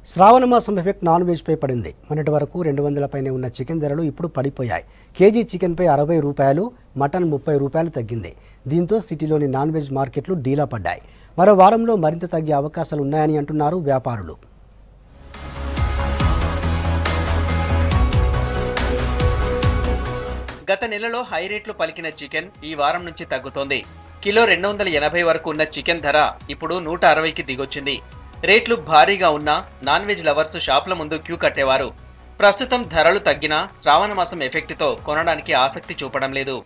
శ్రావణ మాసం effect non వెజ్పై పడింది మొన్నటి వరకు రెండు వందల పైనే ఉన్న చికెన్ ధరలు ఇప్పుడు పడిపోయాయి కేజీ చికెన్పై అరవై రూపాయలు మటన్ ముప్పై రూపాయలు తగ్గింది దీంతో సిటీలోని నాన్ వెజ్ మార్కెట్లు డీలా పడ్డాయి మరో వారంలో మరింత తగ్గే అవకాశాలు ఉన్నాయని అంటున్నారు వ్యాపారులు గత నెలలో హై రేట్లు పలికిన చికెన్ ఈ వారం నుంచి తగ్గుతోంది కిలో రెండు వందల ఎనభై వరకు ఉన్న చికెన్ ధర ఇప్పుడు నూట అరవైకి దిగొచ్చింది రేట్లు భారీగా ఉన్నా నాన్ వెజ్ లవర్స్ షాపుల ముందు క్యూ కట్టేవారు ప్రస్తుతం ధరలు తగ్గినా శ్రావణ మాసం ఎఫెక్ట్తో కొనడానికి ఆసక్తి చూపడం లేదు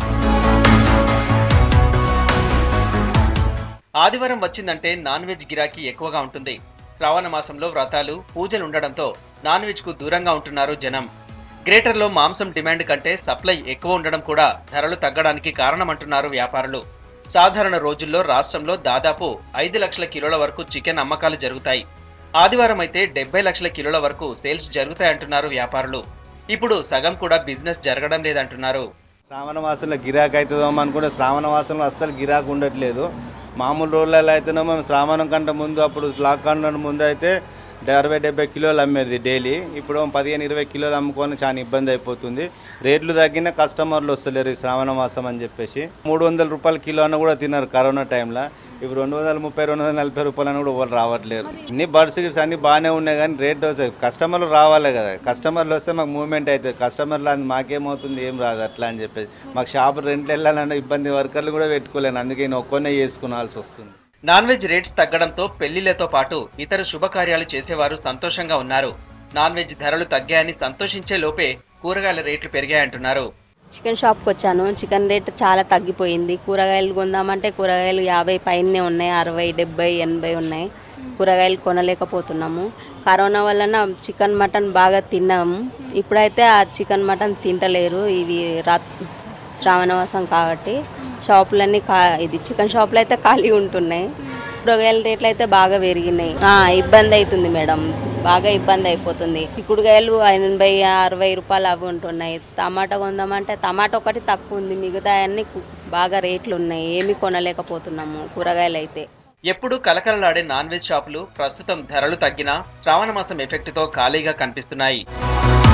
ఆదివారం వచ్చిందంటే నాన్ వెజ్ గిరాకీ ఎక్కువగా ఉంటుంది శ్రావణ మాసంలో వ్రతాలు పూజలు ఉండడంతో నాన్ వెజ్ కు దూరంగా ఉంటున్నారు జనం గ్రేటర్లో మాంసం డిమాండ్ కంటే సప్లై ఎక్కువ ఉండడం కూడా ధరలు తగ్గడానికి కారణమంటున్నారు వ్యాపారులు సాధారణ రోజుల్లో రాష్ట్రంలో దాదాపు ఐదు లక్షల కిలోల వరకు చికెన్ అమ్మకాలు జరుగుతాయి ఆదివారం అయితే డెబ్బై లక్షల కిలోల వరకు సేల్స్ జరుగుతాయంటున్నారు వ్యాపారులు ఇప్పుడు సగం కూడా బిజినెస్ జరగడం లేదంటున్నారు శ్రావణ మాసంలో గిరాక్ అవుతుందేమో అనుకుంటే శ్రావణ మాసంలో అస్సలు గిరాకు ఉండట్లేదు మామూలు రోజులలో అయితేనేమో మేము శ్రావణం కంటే ముందు అప్పుడు లాక్డౌన్ ముందు అయితే అరవై డెబ్బై కిలోలు అమ్మేది డైలీ ఇప్పుడు పదిహేను ఇరవై కిలోలు అమ్ముకొని చాలా ఇబ్బంది అయిపోతుంది రేట్లు తగ్గిన కస్టమర్లు వస్తలేరు ఈ శ్రావణ మాసం అని చెప్పేసి మూడు వందల రూపాయల కిలో అన్న కూడా తిన్నారు కరోనా టైంలో ఇప్పుడు రెండు వందల ముప్పై రెండు వందల నలభై రూపాయలు అని కూడా ఎవరు రావట్లేరు అన్ని బర్డ్స్ గిట్స్ అన్ని బాగానే ఉన్నాయి కానీ రేట్ వస్తాయి కస్టమర్లు రావాలి కదా కస్టమర్లు వస్తే మాకు మూవ్మెంట్ అవుతుంది కస్టమర్లు అది మాకేమవుతుంది ఏం రాదు అట్లా అని చెప్పేసి మాకు షాప్ రెంట్లు వెళ్ళాలంటే ఇబ్బంది వర్కర్లు కూడా పెట్టుకోలేను అందుకే నేను ఒక్కనే చేసుకునాల్సి వస్తుంది నాన్ వెజ్ రేట్స్ తగ్గడంతో పెళ్లిళ్లతో పాటు ఇతర శుభకార్యాలు చేసేవారు సంతోషంగా ఉన్నారు నాన్ వెజ్ ధరలు తగ్గాయని సంతోషించే లోపే కూరగాయల రేట్లు పెరిగాయంటున్నారు చికెన్ షాప్కి వచ్చాను చికెన్ రేట్ చాలా తగ్గిపోయింది కూరగాయలు కొందామంటే కూరగాయలు యాభై పైనే ఉన్నాయి అరవై డెబ్బై ఎనభై ఉన్నాయి కూరగాయలు కొనలేకపోతున్నాము కరోనా వలన చికెన్ మటన్ బాగా తిన్నాము ఇప్పుడైతే ఆ చికెన్ మటన్ తింటలేరు ఇవి రా శ్రావణవాసం కాబట్టి షాపులన్నీ కా ఇది చికెన్ షాపులు అయితే ఖాళీ ఉంటున్నాయి కూరగాయల రేట్లు అయితే బాగా పెరిగినాయి ఆ, ఇబ్బంది అవుతుంది మేడం బాగా ఇబ్బంది అయిపోతుంది చిక్కుడుగాయలు ఎనభై అరవై రూపాయలు అవి ఉంటున్నాయి టమాటా కొందామంటే టమాటా ఒకటి తక్కువ ఉంది మిగతా అన్ని కు- బాగా రేట్లు ఉన్నాయి ఏమీ కొనలేకపోతున్నాము కూరగాయలు అయితే ఎప్పుడూ కలకలలాడే నాన్ వెజ్ షాపులు ప్రస్తుతం ధరలు తగ్గినా శ్రావణ మాసం ఎఫెక్ట్తో ఖాళీగా కనిపిస్తున్నాయి